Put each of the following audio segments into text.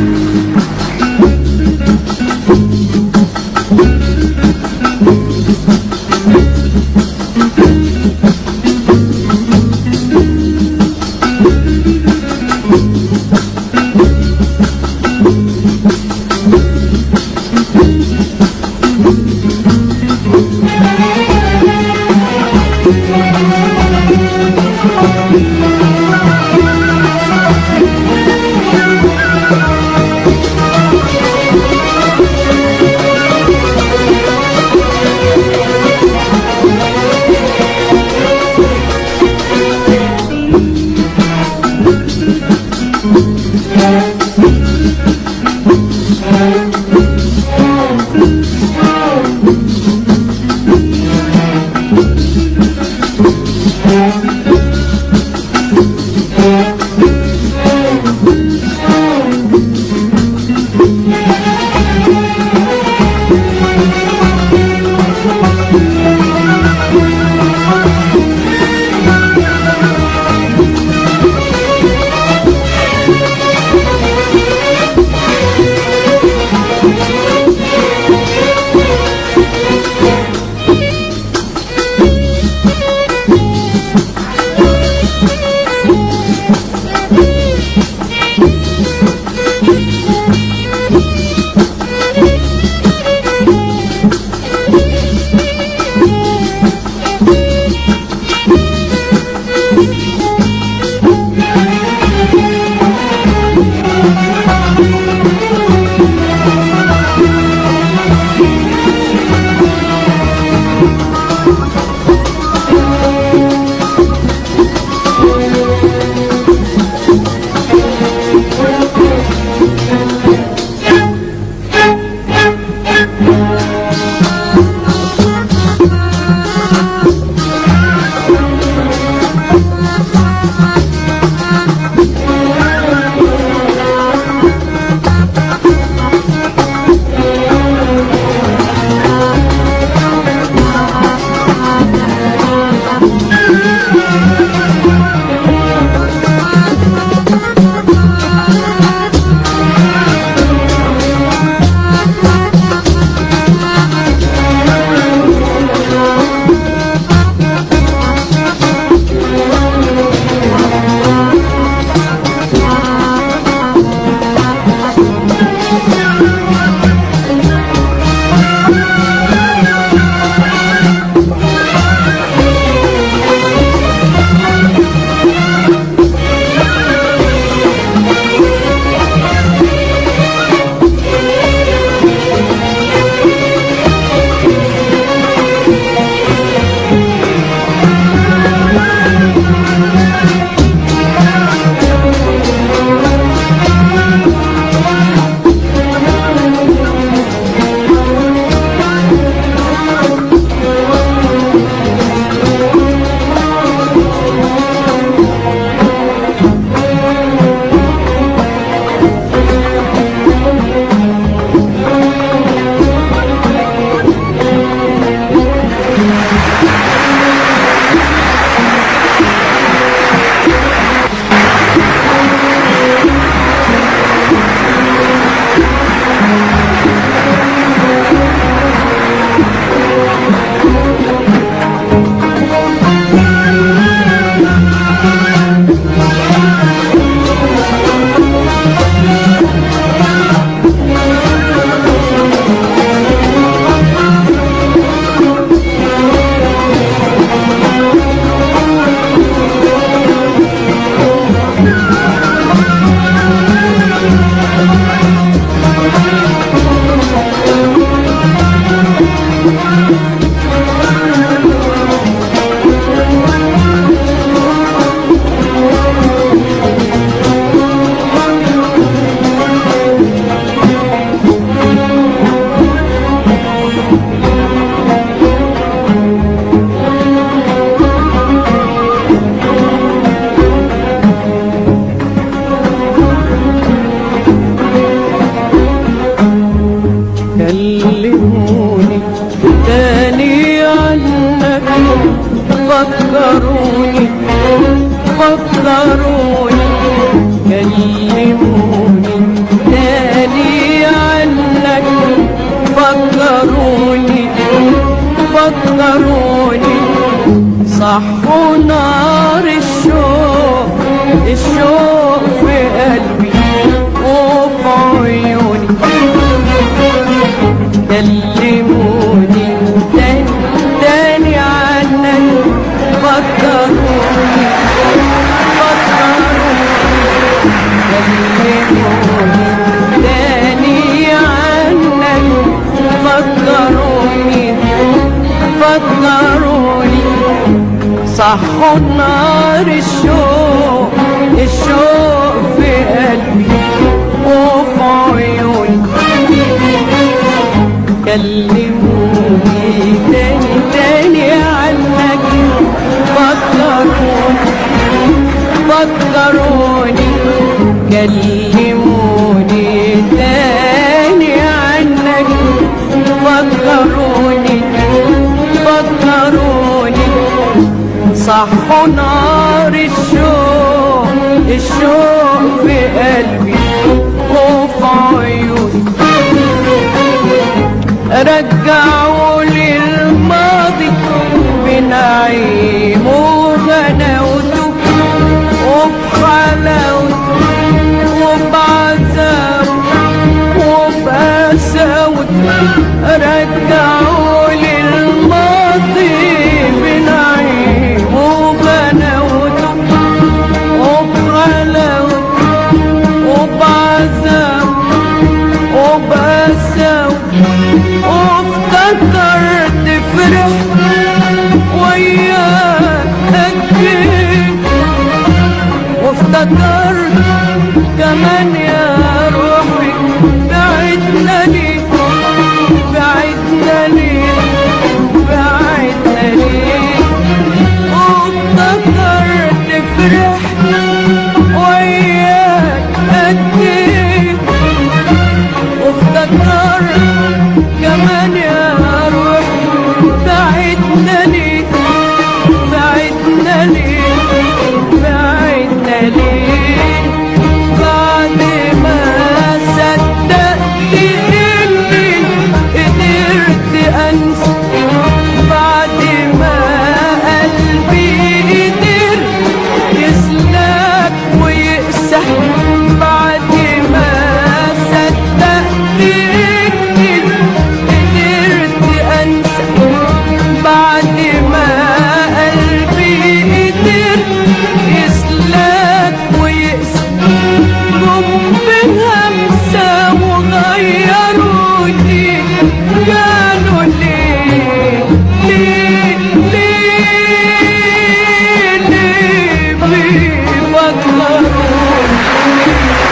كلموني تاني عنك فكروني فكروني كلموني تاني فكروني صحوا نار الشوق الشوق في قلبي وفي عيوني كلموني تاني تاني عنك فكروني فكروني كلموني تاني عنك فكروني فكروني صحوا نار الشوق الشوق في قلبي وفي عيوني كلموني تاني تاني عنك فكروني فكروني كلموني تاني عنك فكروني فكروني صحوا نار الشوق الشوق في قلبي وفي عيوني رجعوا لي الماضي بنعيم وغناوته وبحلاوته وبعذابه وبقساوته رجعوا لي الماضي بنعيم وغناوته وبحلاوته وبعذابه وبقساوته وافتكرت فرحت وياك أكيد وافتكرت كمان يا روحي بعدنا ليه بعدنا ليه بعدنا ليه وافتكرت فرحت وياك أكيد وافتكرت كمان يا روح بعدنا ليه بعدنا ليه بعدنا ليه بعد ما صدقت اني قدرت انسى بعد ما قلبي قدر يسلك ويقسى بعد ما صدقت اني قدرت انسى بعد ما قلبي قدر يسلك ويقسى جم بهمسة وغيروني قالوا ليه ليه ليه ليه بيفكروني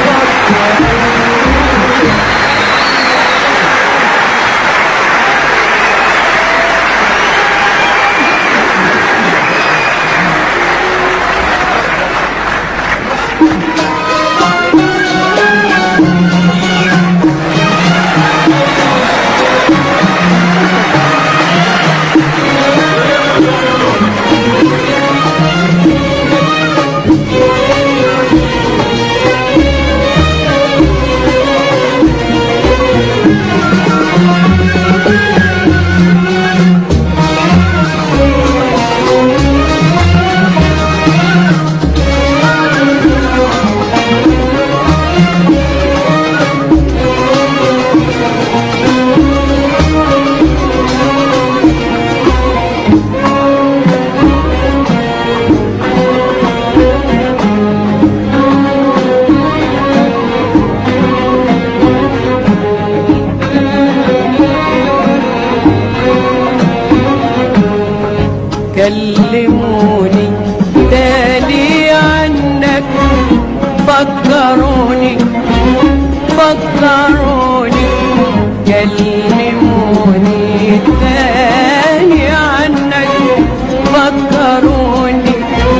كلموني تالي عنك فكروني فكروني كلموني تاني عنك فكروني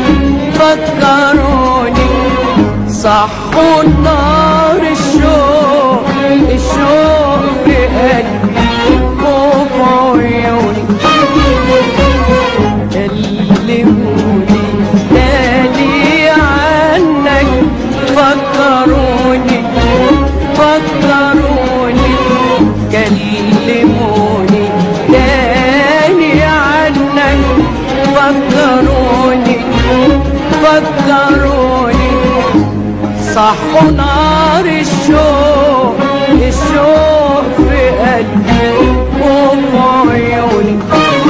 فكروني صحوا نار الشوق الشوق في قلبي وفي عيوني كلموني تاني عنك فكروني فكروني كلموني تاني عنك فكروني صحوا نار الشوق الشوق في قلبي وفي عيوني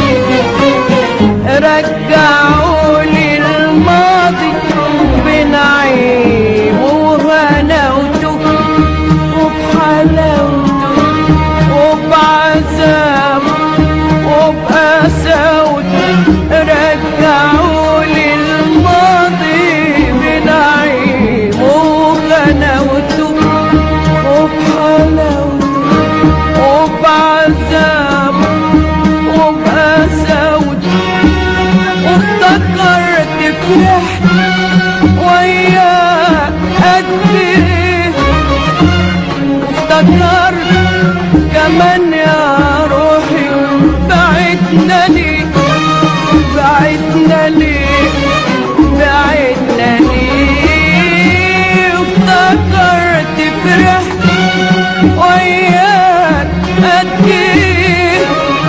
رجعوا لي الماضي بنعيم وغناوته وبحلاوته وبعذاب وبقساوته رجعوا لي الماضي بنعيم وغناوته وبحلاوته وبعذاب وبقساوته وافتكرت فرحت وياك قد ايه وافتكرت كمان يا روحي بعدنا ليه بعدنا ليه بعدنا ليه وافتكرت فرحت وياك قد ايه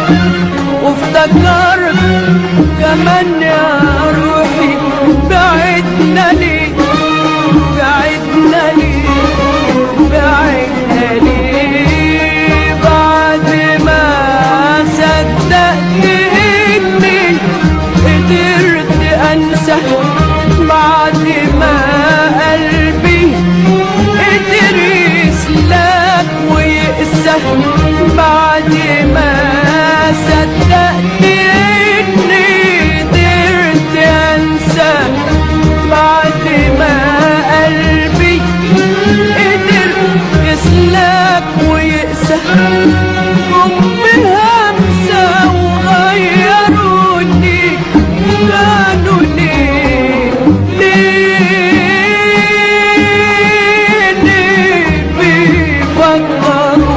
وافتكرت كمان يا روحي بعدنا ليه بعدنا ليه بعدنا ليه بعد ما صدقت اني قدرت انسى بعد ما قلبي قدر يسلك ويقسى بعد ما صدقت اني قدرت انسى بعد ما قلبي قدر يسلك ويقسى هم همسة وغيروني كانوا ليه ليه ليه بيفكروني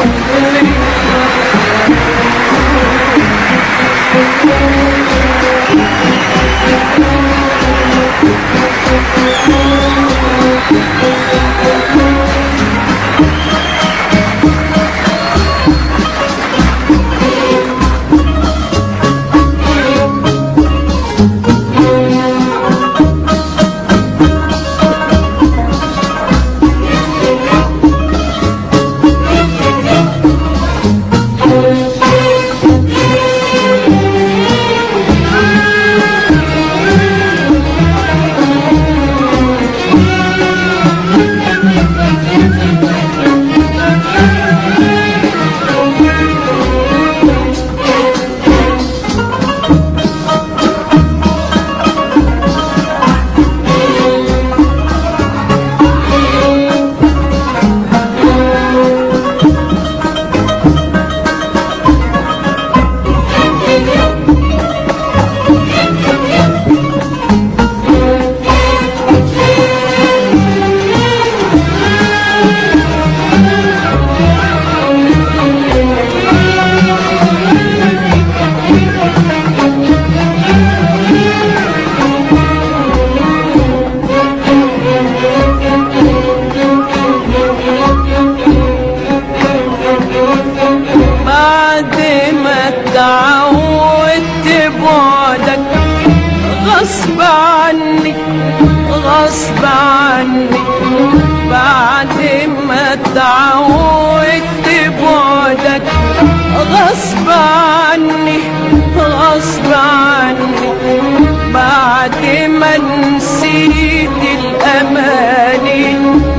بعد ما اتعودت بعدك غصب عني غصب عني بعد ما اتعودت بعدك غصب عني غصب عني بعد ما نسيت الأماني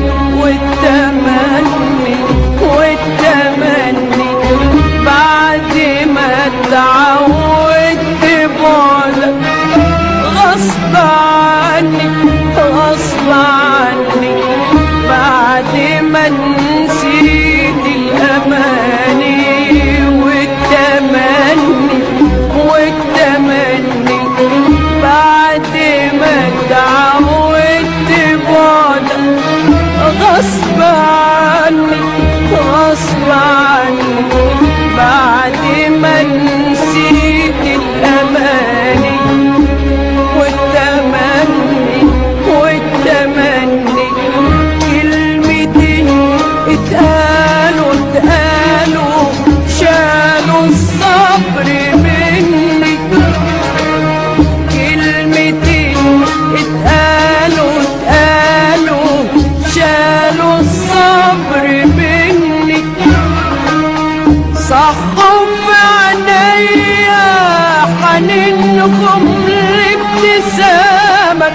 والتمني والتمني بعد ما اتعودت بعدك غصب عني غصب عني بعد ما نسيت الأماني والتمني والتمني بعد ما اتعودت بعدك غصب عني غصب عني بعد ما نسيت الأماني والتمني والتمني كلمتين اتقالوا اتقالوا شالوا الصبر مني كلمتين اتقالوا صحوا في عينيا حنينكم لابتسامك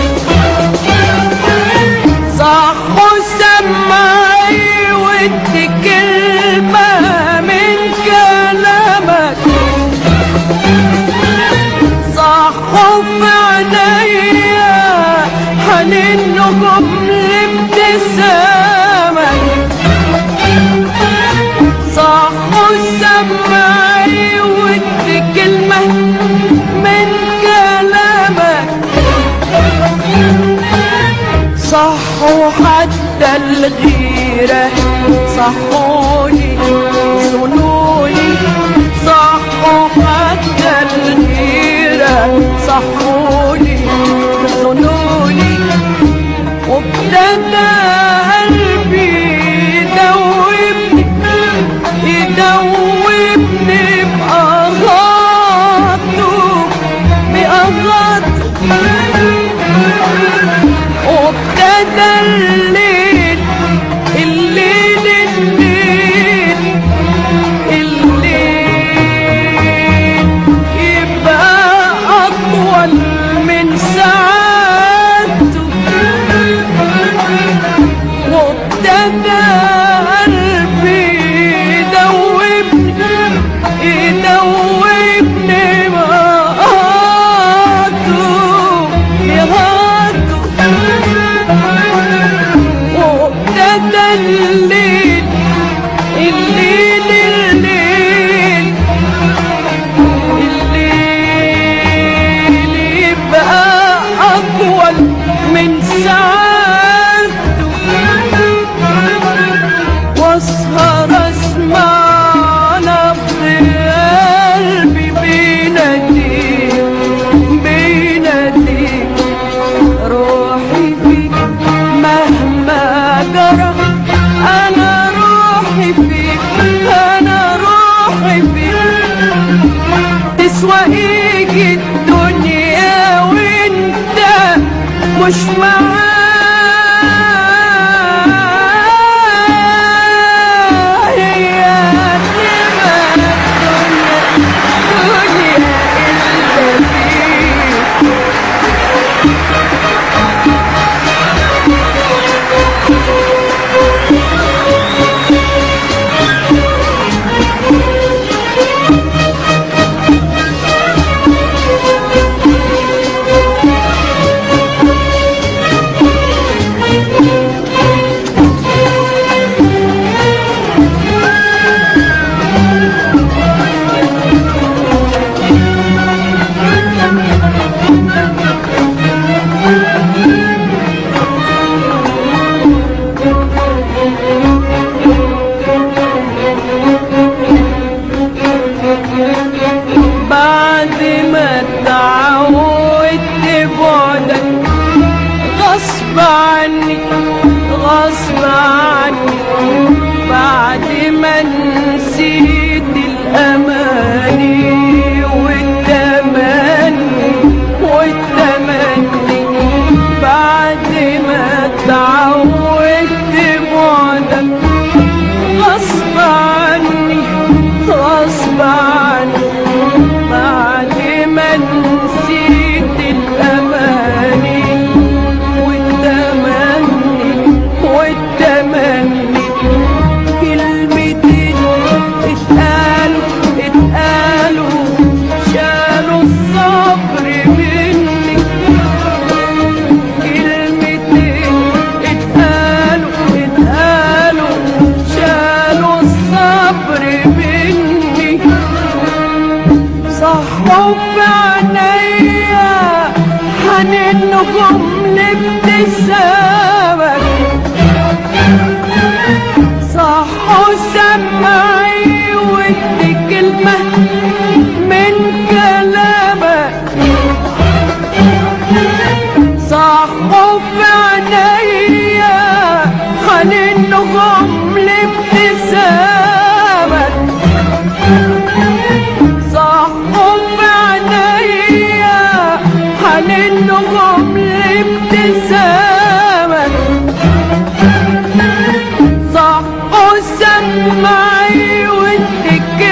صحوا سمعي ودي كلمة من كلامك صحوا في عينيا حنينكم لابتسامك صحوا سمعي ودي كلمة من كلامك صحوا حتى الغيرة صحوني ظنوني صحوا حتى الغيرة صحوني ظنوني وابتدى قلبي يدوبني يدوبني بأغاطه بأغاطه وابتدى الليل الليل الليل الليل يبقى أطول من ساعته وابتدى قلبي يدوبني يدوبني مقاته يهاته وابتدى الليل الليل الليل الليل يبقى أطول من ساعته واسهر اسمع نبض قلبي بيناديك بيناديك روحي فيك مهما جرى انا روحي فيك انا روحي فيك تسوى ايجي الدنيا وانت مش معايا تبقى الدنيا دنيا انت فيك بعد ما اتعودت بعدك غصب عني غصب عني بعد ما نسيت الأماني والتمني والتمني بعد ما اتعودت بعدك غصب عني غصب عني بعد ما نسيت الأماني والتمني والتمني كلمتين اتقالوا اتقالوا شالوا الصبر مني كلمتين اتقالوا اتقالوا شالوا الصبر مني صحوا في عينيا حنينكم لابتسامك صحوا سمعي ودي كلمة من كلامك صحوا في عينيا حنينكم لابتسامك صحوا في عينيا حنينكم لابتسامك صحوا سمعي ودي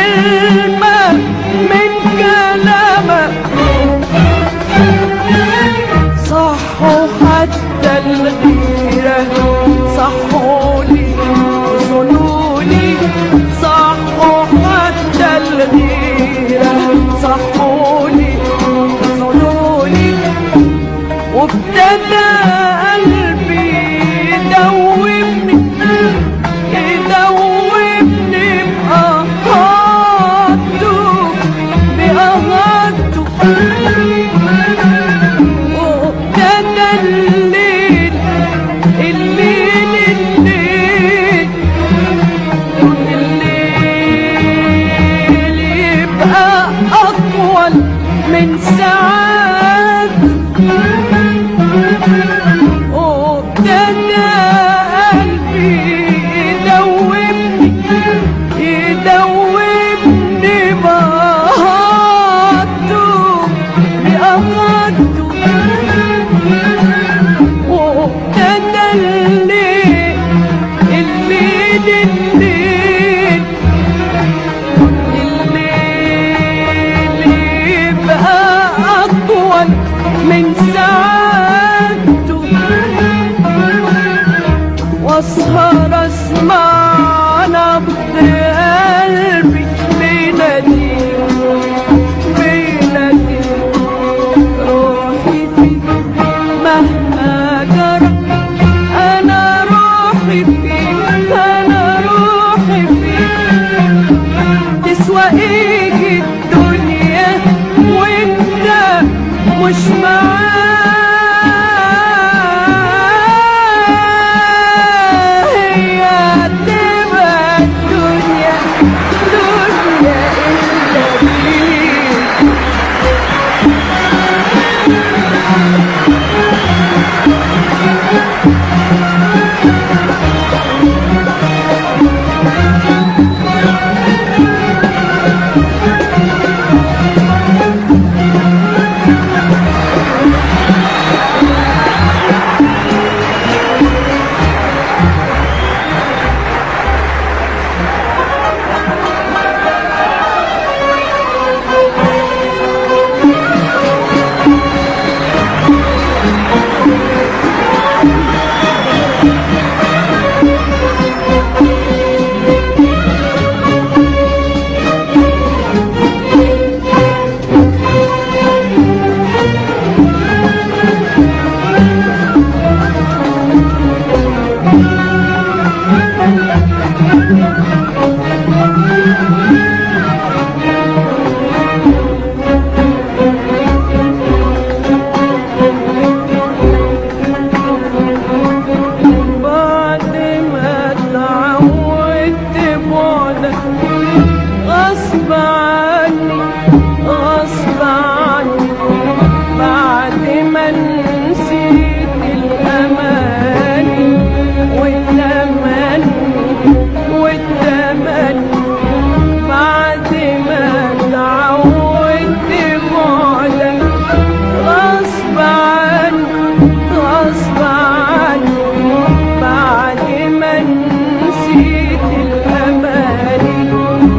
بعد ما اتعودت بعدك غصب عني غصب عني بعد ما نسيت الأماني والتمني والتمني بعد ما اتعودت بعدك غصب عني غصب عني بعد ما نسيت الأماني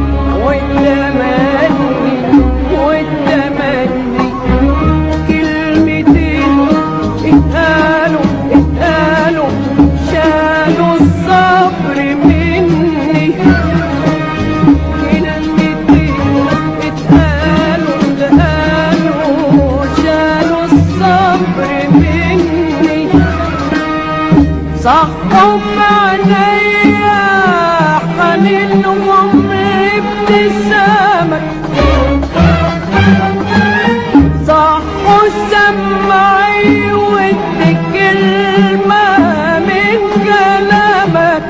والتمني والتمني كلمتين اتقالوا اتقالوا شالوا الصبر مني كلمتين اتقالوا اتقالوا شالوا الصبر مني صحوا بعينيا حنين وعمري ابتسامك صحوا سمعي ودي كلمة من كلامك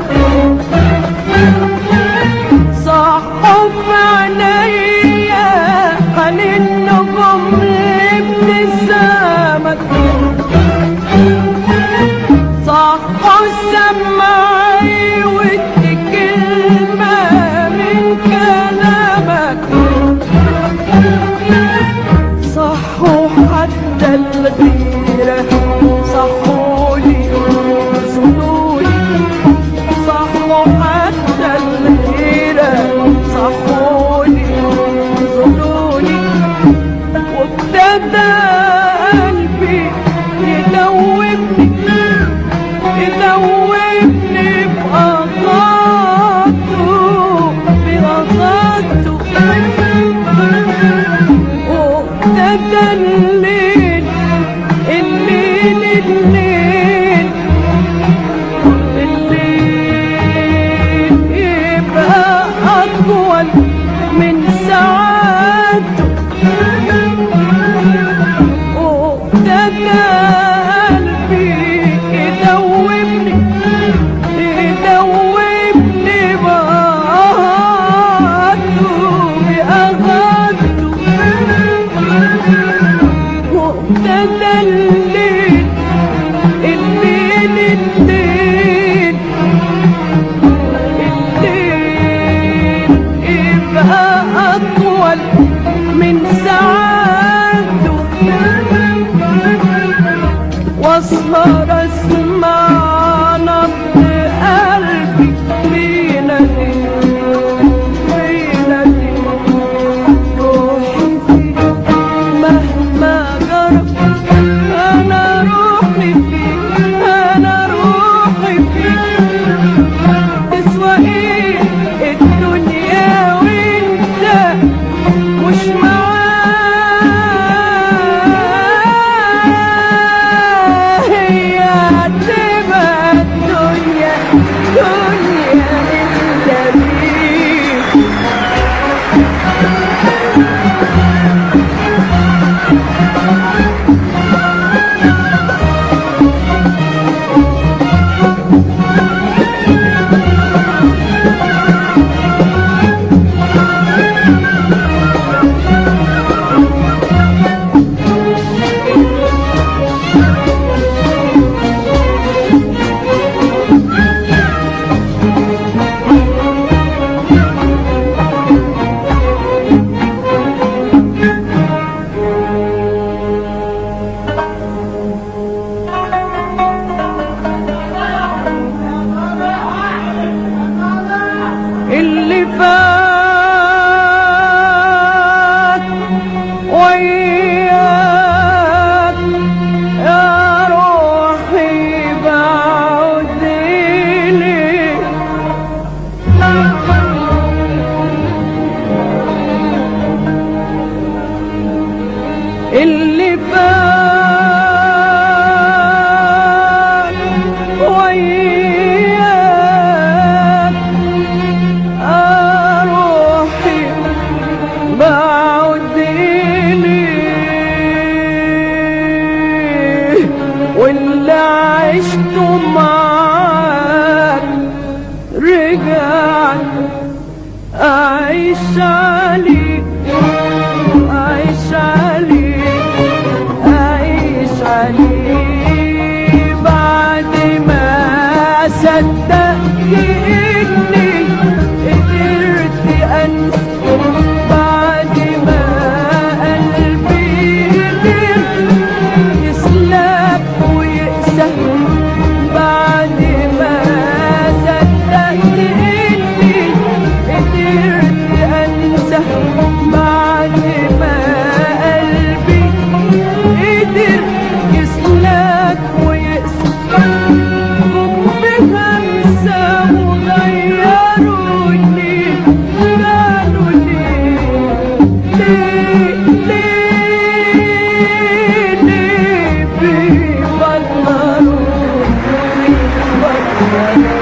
صحوا بعينيا حنين وعمري ابتسامك صحوا سمعي ودي كلمة من كلامك صحوا حتى الغيرة صحوا لي زنوني صحوا حتى الغيرة صحوا لي زنوني وابتدى قلبي يدوبني يدوبني بأغاته بأغاته وابتدى الليل الليل الليل الليل يبقى أطول من ساعاته وابتدى قلبي يدوبني يدوبني بأغاته بأغاته وابتدى الليل الليل الليل الليل يبقى أطول من ساعاته واسهر اسمع نبض قلبي بينادي بينادي روحي فيك مهما جرى انا روحي فيك انا روحي فيك تسوى ايه الدنيا وانت مش معاه هي تبقى الدنيا دنيا انت بيه اللي فات وياك يا روحي بعديني اللي فات وياك بعد أعيش عليك أعيش عليك أعيش عليك بعد ما صدقت إني قدرت أنسى بعد ما قلبي قدر يسلك ويقسى بعد ما صدقت إني قدرت أنسى بعد ما قلبي قدر يسلك ويقسى بخمسة وغيروني قالوا لي ليه ليه ليه بيفكروني بيفكروني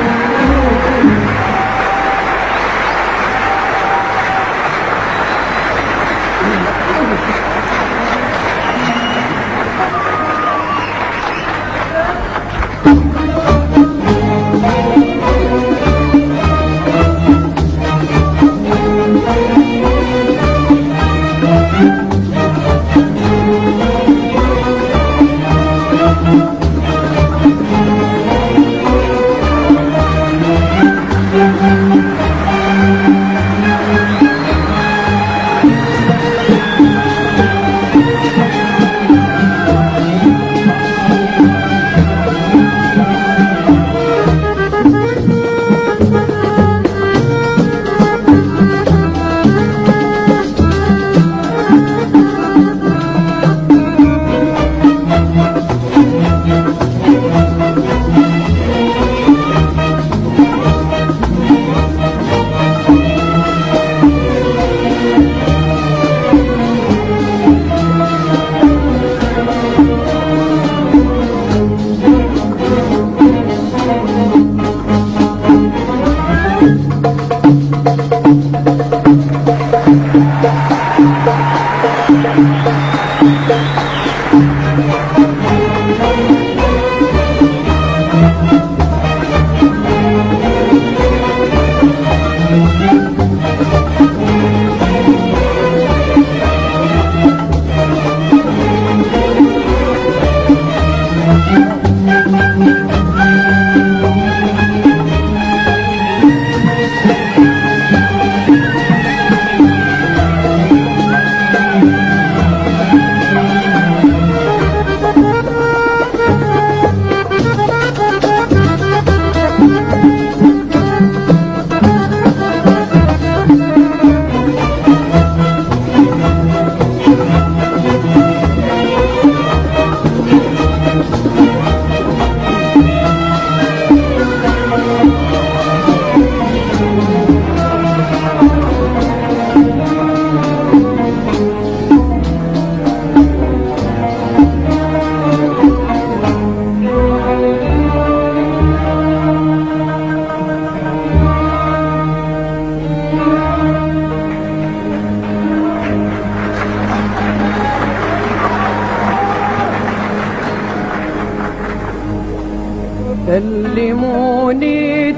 كلموني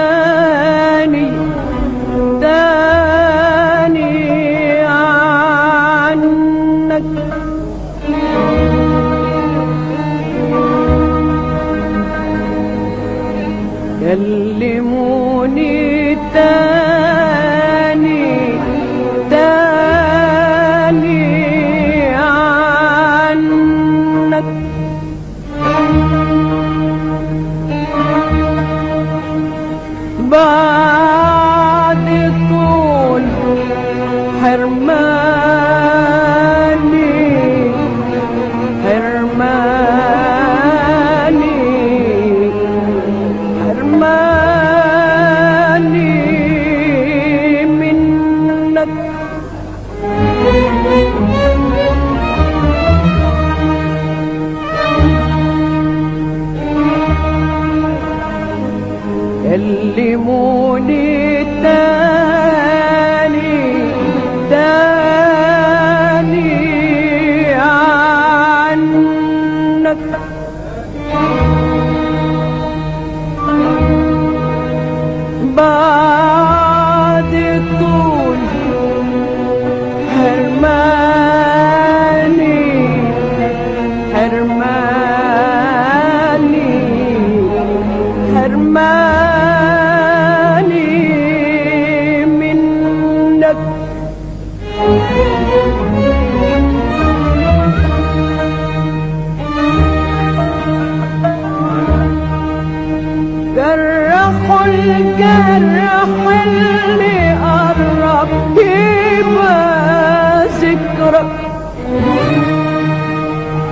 تاني تاني عنك كلموني تاني تاني عنك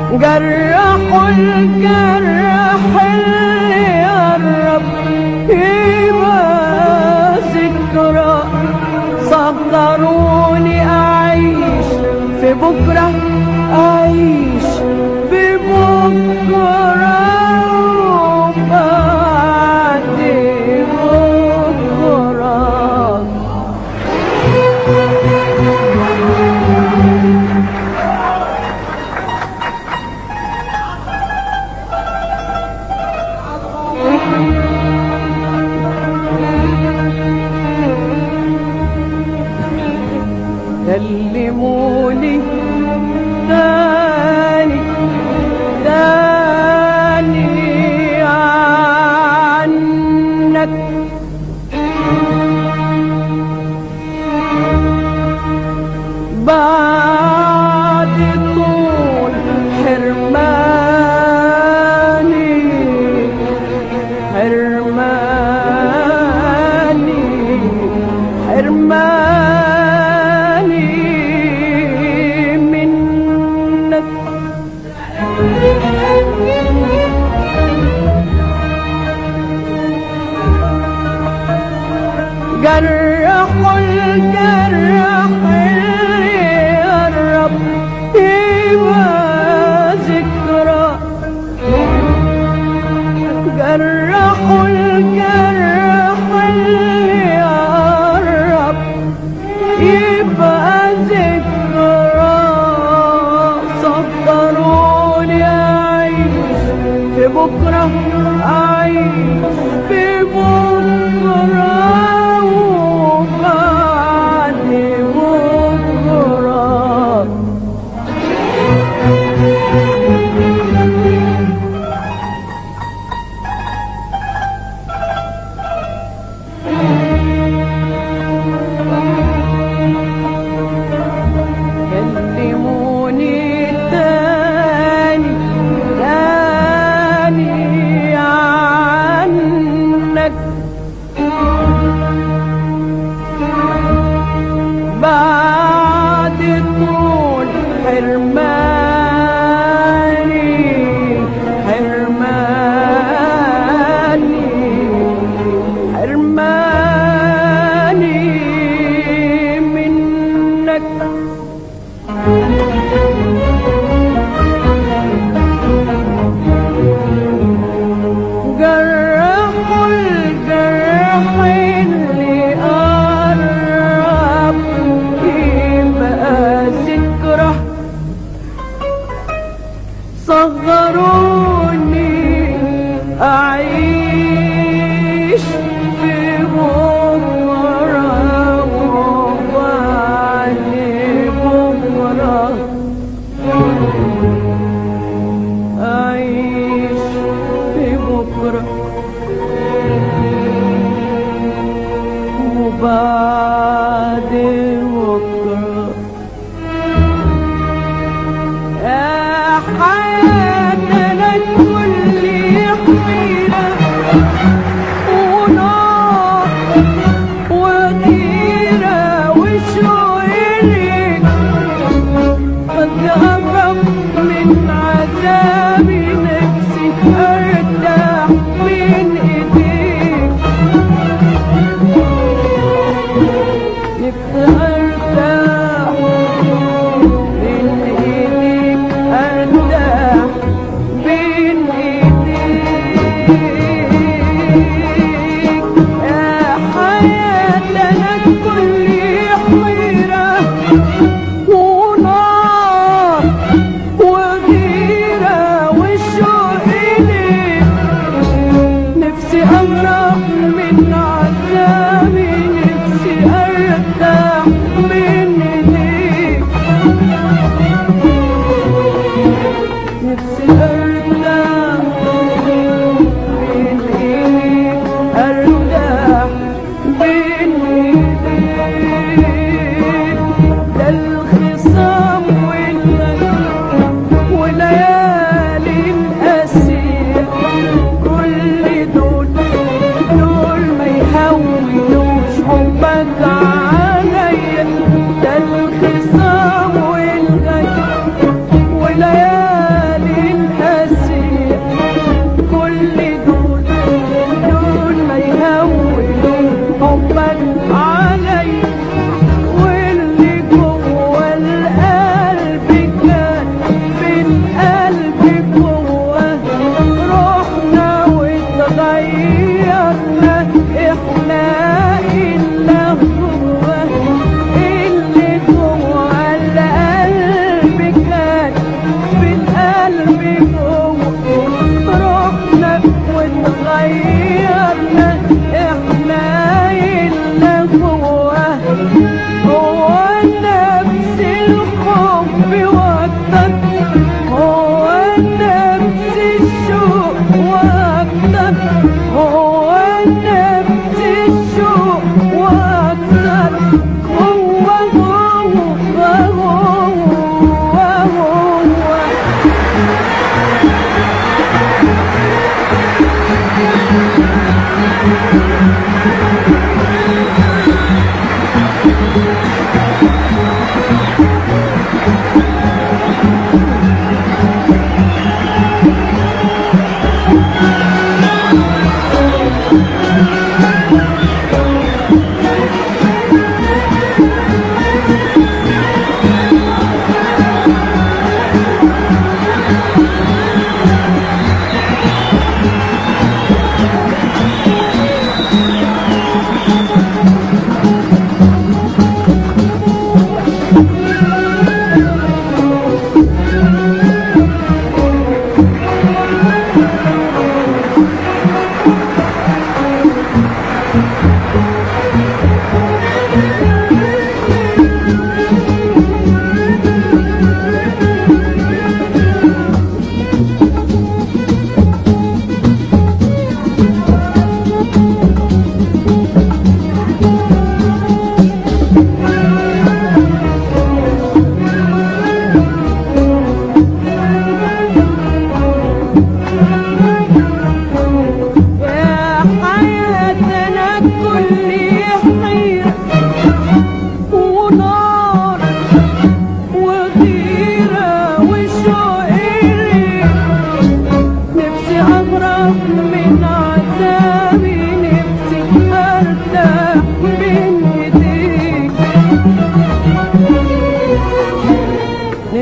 جرحوا الجرح اللي قرب يبقى ذكرى صدروني أعيش في بكرة أعيش في بكرة وبعد بكرة كلموني تاني تاني عنك بعد طول حرماني حرماني حرماني منك جرحوا الجرح اللي قرب يبقى ذكرى جرحوا الجرح اللي قرب يبقى ذكرى صدروني أعيش في بكرة أعيش في بكرة وبعد بكرة كلموني تاني تاني عنك بعد طول حرماني حرماني حرماني منك جرحوا الجرح اللي قرب يبقى ذكرى صغروني أعيش في بكرة وبعد بكرة أعيش في بكرة وبعد بكرة يا حياتنا كل حيرة ونار وغيرة وشويرك قد أهرب من عذابي نفسي أرتاح من إيديك نفسي أرتاح من إيديك أرتاح بين إيديك يا حياتنا كل حيرة ونار وغيرة والشوق إليك نفسي أهرب من عذابي نفسي أرتاح من إيديك نفسي أرتاح من إيديك أرتاح بين إيديك ده الخصام والغدر وليالي القاسية كل دول دول ما يهونوش حبك عليا ده الخصام والغدر وليالي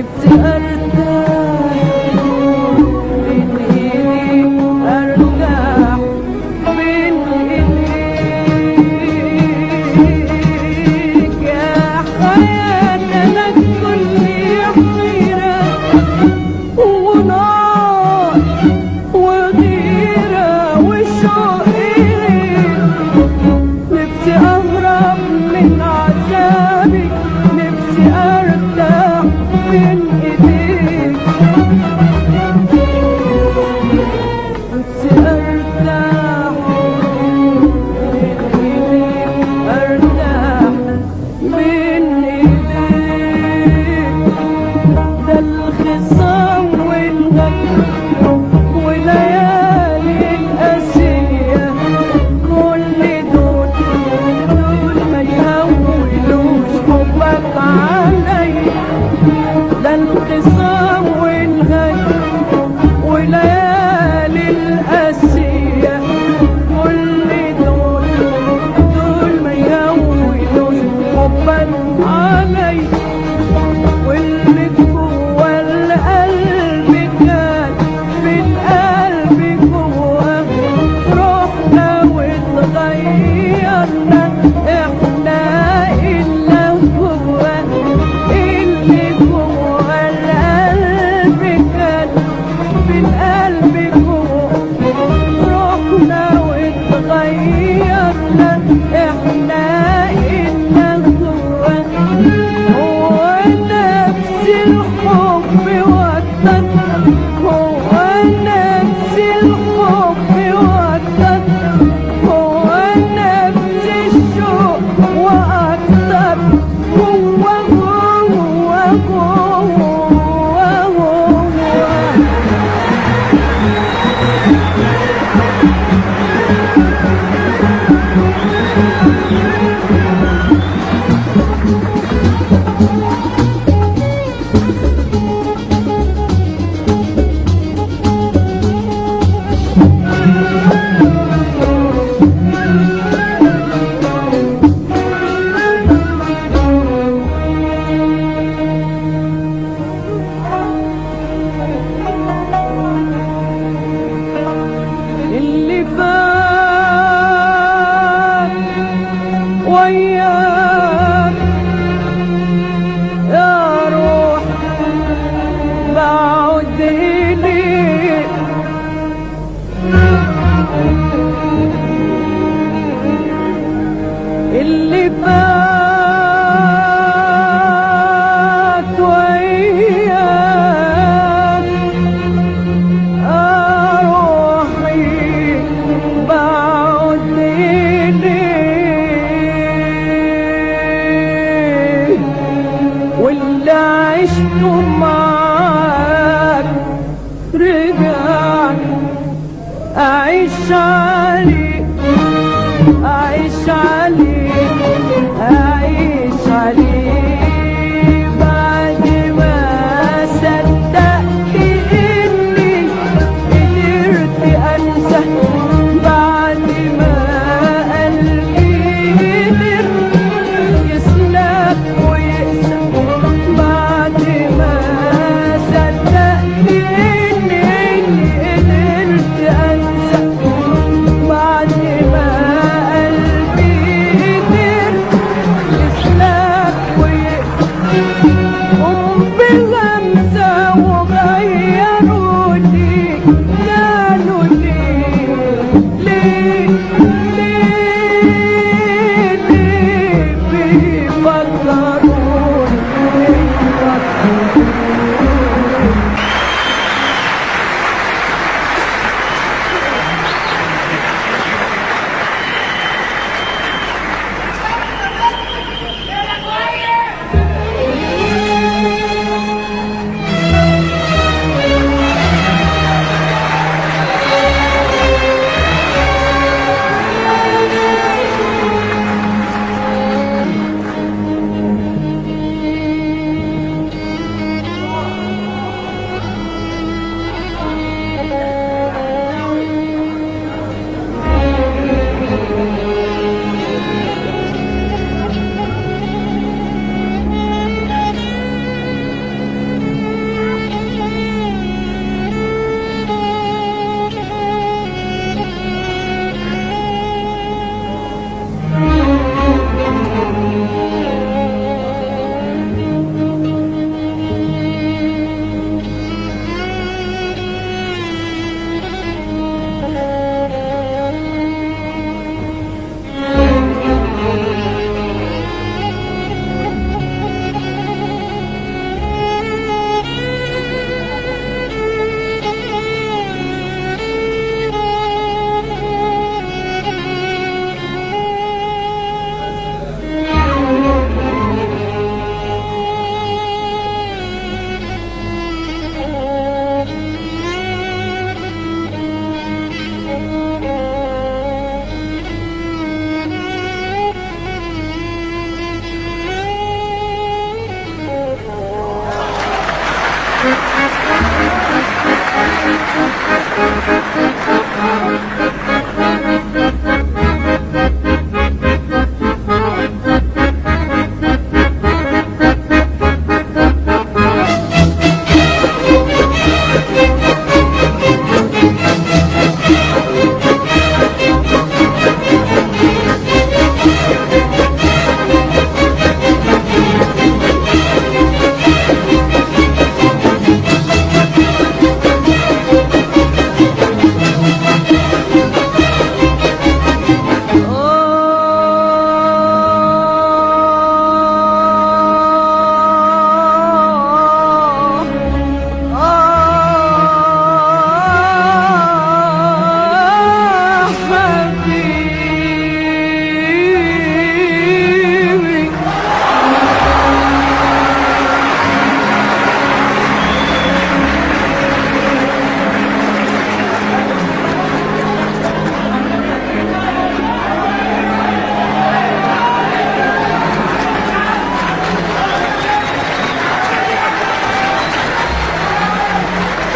نفسي ارتاح بين ايديك ارتاح بين ايديك يا حياة انا كل حيرة ونار وغيرة وشوق إليك نفسي أهرب من عذابي نفسي أرتاح من إيديك نفسي أرتاح من إيديك أرتاح من إيديك ده الخصام والغدر وليالي القاسية كل دول دول ما يهونوش حبك عليا ده الخصام والغدر وليالي القاسية كل دول دول ما يهونوش حبك عليا واللي جوا القلب كان في القلب جوا روحنا واتغيرنا احنا الا جوا اللي جوا القلب كان في القلب جوا روحنا واتغيرنا احنا الا جوا هو نفس الحب وطن هو نفس الحب وطن هو نفس الشوق وأكتر هو هو هو هو اللي فات وياك يا روح بعد إليك اللي فات وياك روحي بعد إليك واللي عشته معاك رجعت أعيش عليك أعيش عليك أعيش عليك بعد ما صدقت إني قدرت أنسى بعد ما قلبي قدر يسلك ويقسى بعد ما صدقت إني إني قدرت أنسى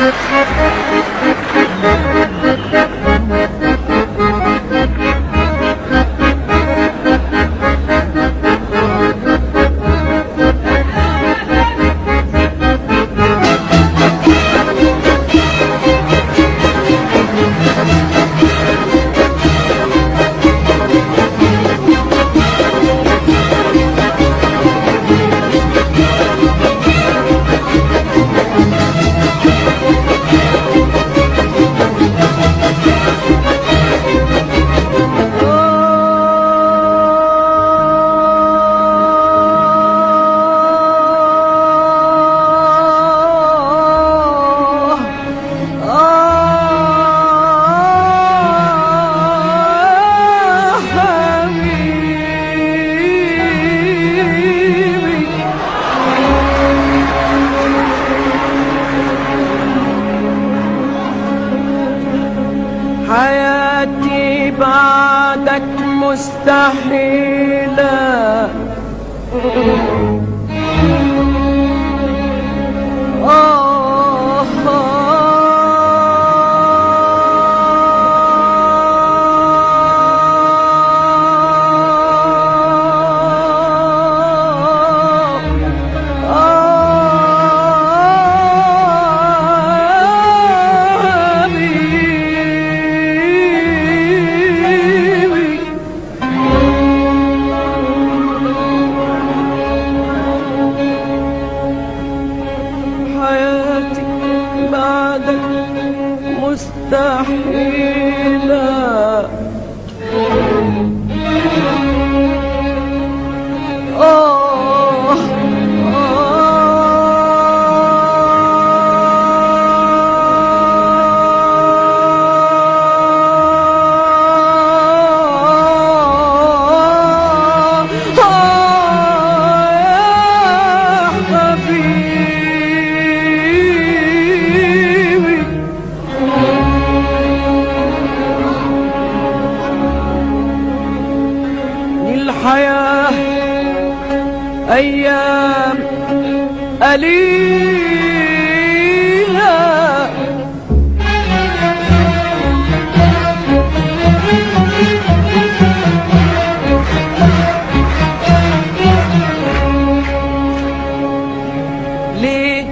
حياتي بعدك مستحيلة آه حياتي بعدك مستحيلة آه آه آه يا حبيبي الحياة أيام قليلة ليه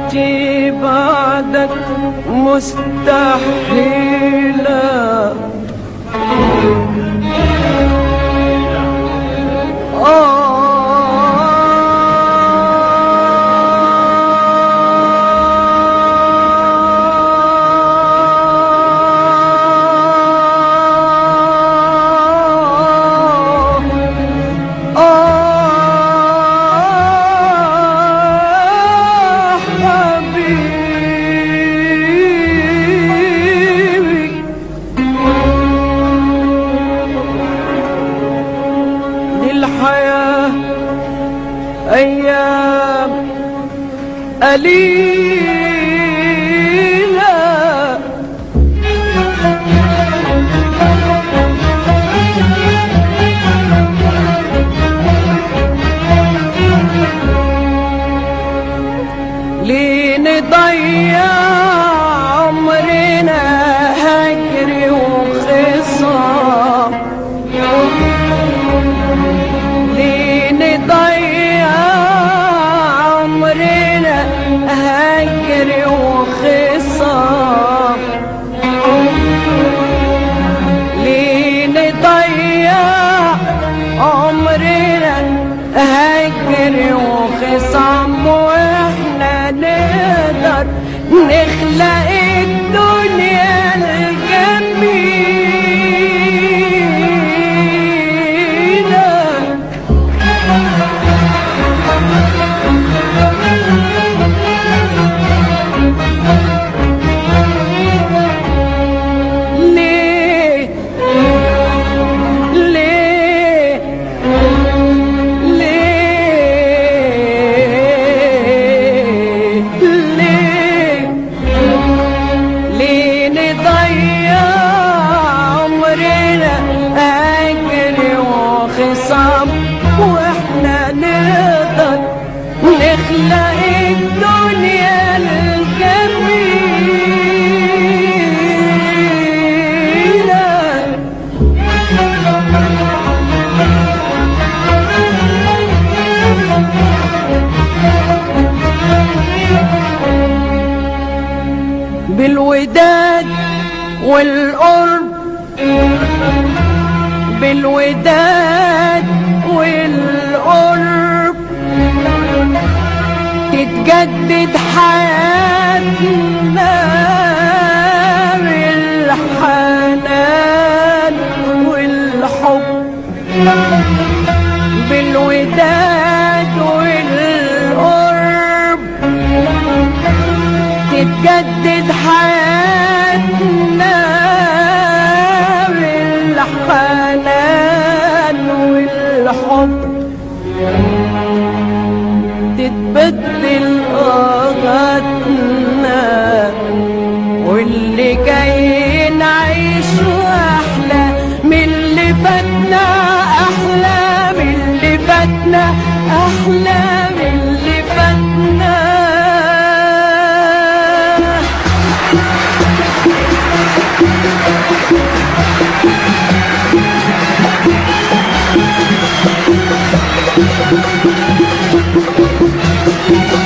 حياتي بعدك مستحيلة آه آه حبيبي دي الحياة أيام قليلة ليه نضيع عمرنا هجر وخصام ليه نضيع عمرنا هجر وخصام ليه نضيع عمرنا هجر وخصام واحنا نقدر نخلق الدنيا الجميلة ليه ليه ليه ليه ليه نضيع عمرنا أجر وخصام واحنا نقدر نخلق الدنيا الجميلة بالوداد والقرب بالوداد والقرب تتجدد حياتنا بالحنان والحب بالوداد والقرب تتجدد حياتنا بالحنان والحب تتبدل آغاتنا واللي جاي نعيشه أحلى من اللي فاتنا أحلى من اللي فاتنا أحلى من اللي فاتنا Thank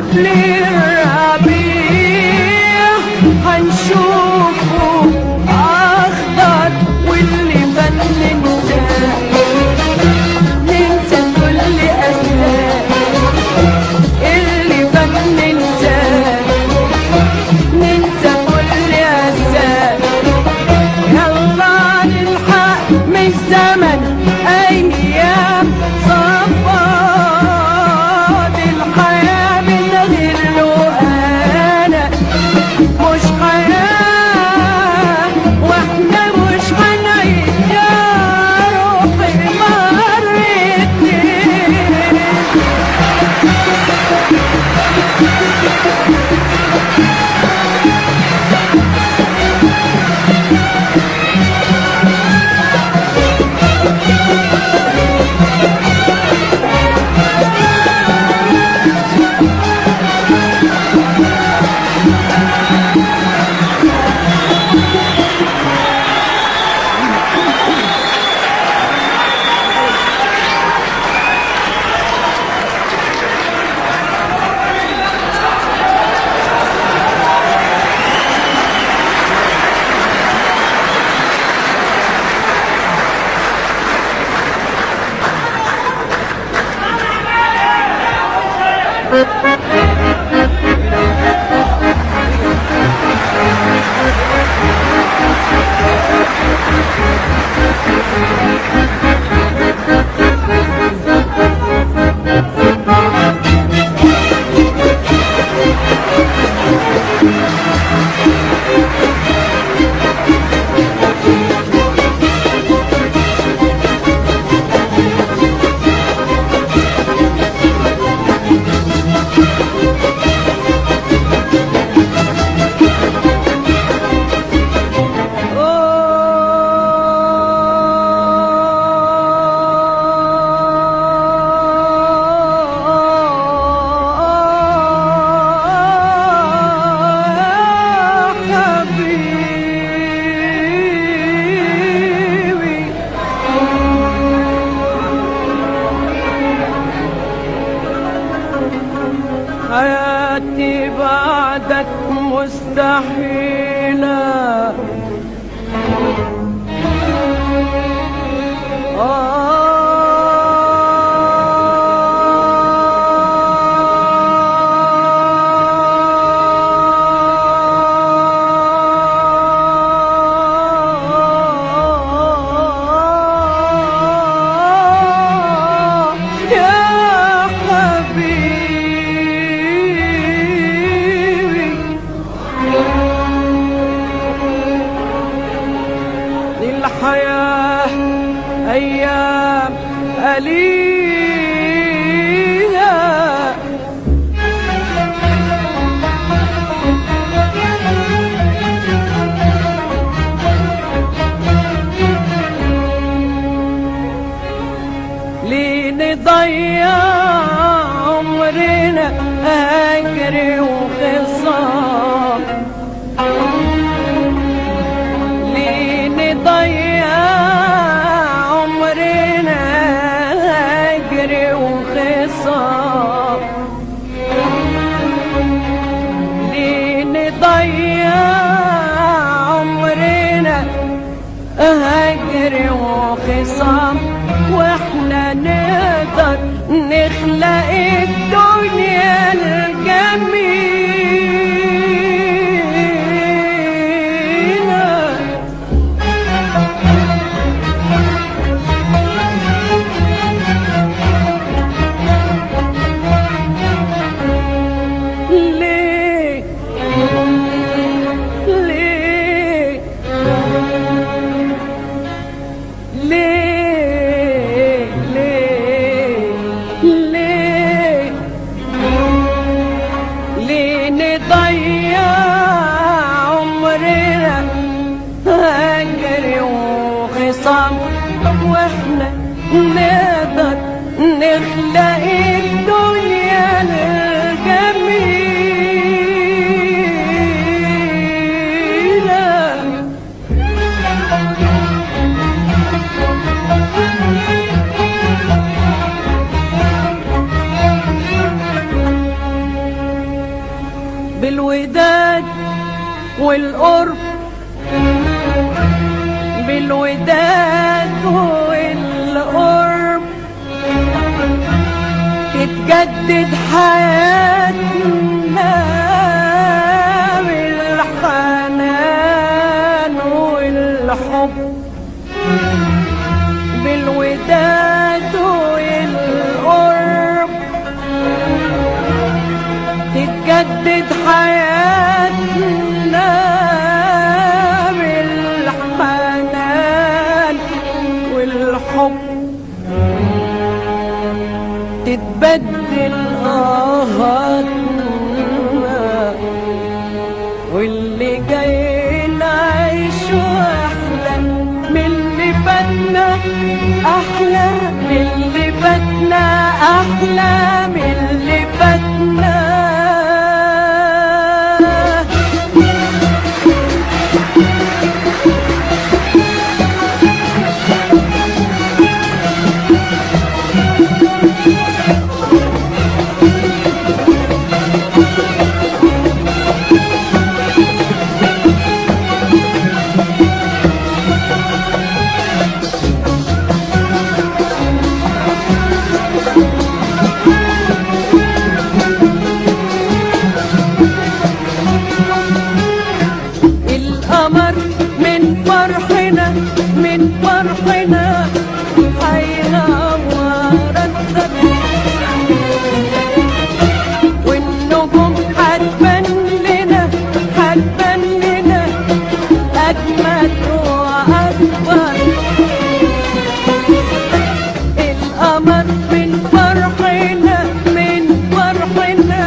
قبل الربيع هنشوفه أخضر واللي فات ننسى ننسى كل أساه اللي فات ننسى ننسى كل أساه يلا نلحق من الزمن أيام صفات الحياة من غير له أنا مش حياة واحنا مش هنعيش يا روحي مرتين حبيبي حياتي بعدك مستحيلة آه يا حبيبي للحياة أيام قليلة ليه نضيع عمرنا هجر وخصام ليه نضيع عمرنا هجر وخصام ليه نضيع عمرنا هجر وخصام واحنا نقدر نخلق الدنيا الجميلة ليه ليه ليه ليه ليه ليه نضيع عمرنا هجر وخصام واحنا نقدر نخلق الدنيا الجميلة والقرب بالوداد والقرب تتجدد حياتنا بالحنان والحب بالوداد والقرب تتجدد حياتنا بالحنان والحب تتبدل آهاتنا واللي جاي نعيش أحلى من اللي فاتنا أحلى من اللي فاتنا أحلى من اللي فاتنا القمر من فرحنا من فرحنا هينور الدنيا والنجوم هتبان لنا هتبان لنا أجمل وأكبر القمر من فرحنا من فرحنا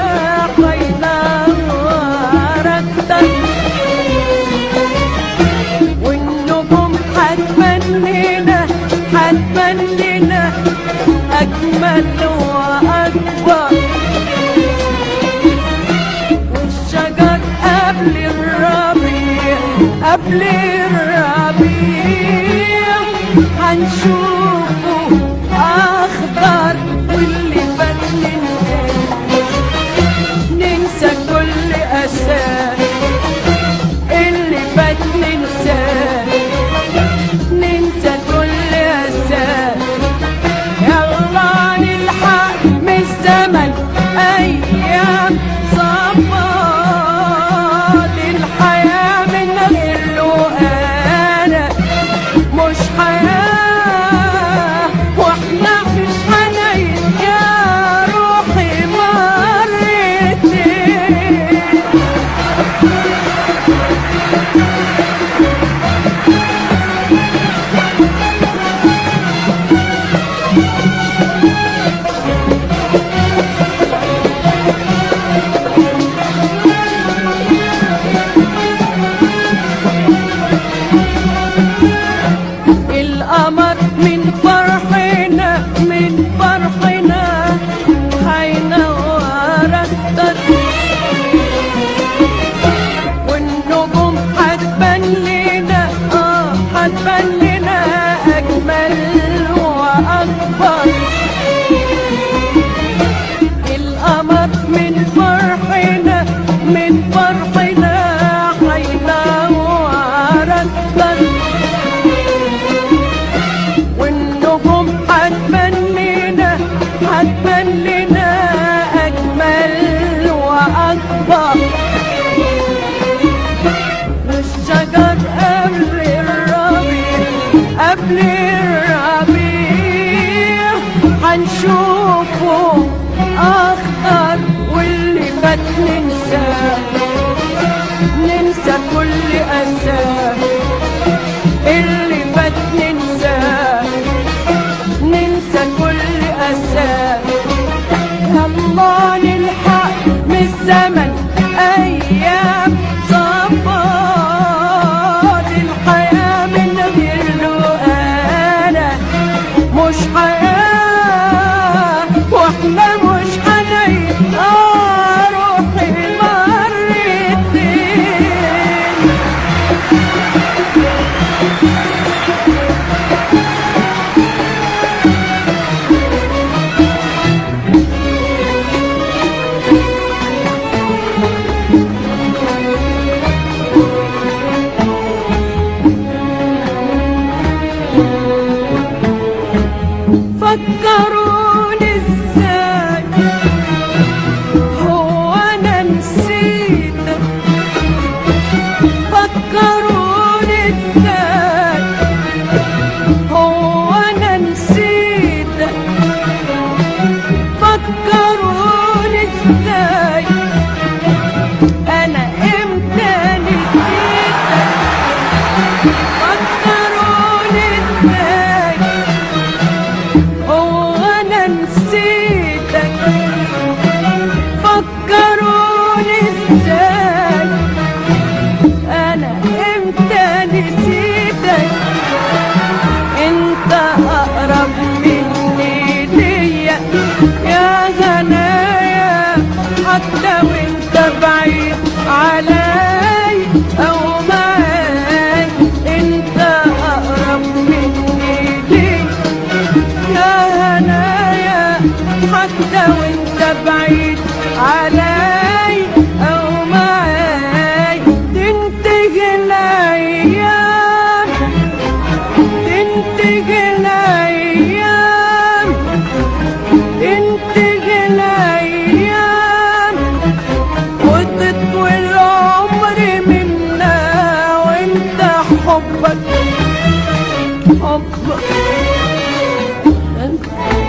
هينور الدنيا والنجوم هتبان لنا هتبان لنا أجمل وأكبر والشجر قبل الربيع قبل الربيع هنشوفه أخضر واللي فات ننسى ننسى كل أساه اللي فات ننساه ننسى كل أساه يلا نلحق من الزمن أيام صفات الحياة من غير له أنا مش حياة واحنا مش هنعيش يا روحي مرتين القمر من فرحنا من فرحنا هينور الدنيا والنجوم هتبان لنا اه هتبان لنا اجمل واكبر القمر من فرحنا من فرحنا هينور الدنيا والنجوم هتبان لنا هتبان لنا أجمل وأكبر والشجر قبل الربيع قبل الربيع هنشوفه أخضر واللي فات ننساه ننسى كل أساه اللي فات ننساه ننسى كل أساه الله نلحق من الزمن أيام صفات الحياة من غير له أنا مش حياة واحنا مش هنعيش آه روحي مرتين تنتهي الايام تنتهي الايام وتطوي العمر منا وانت حبك حبك انت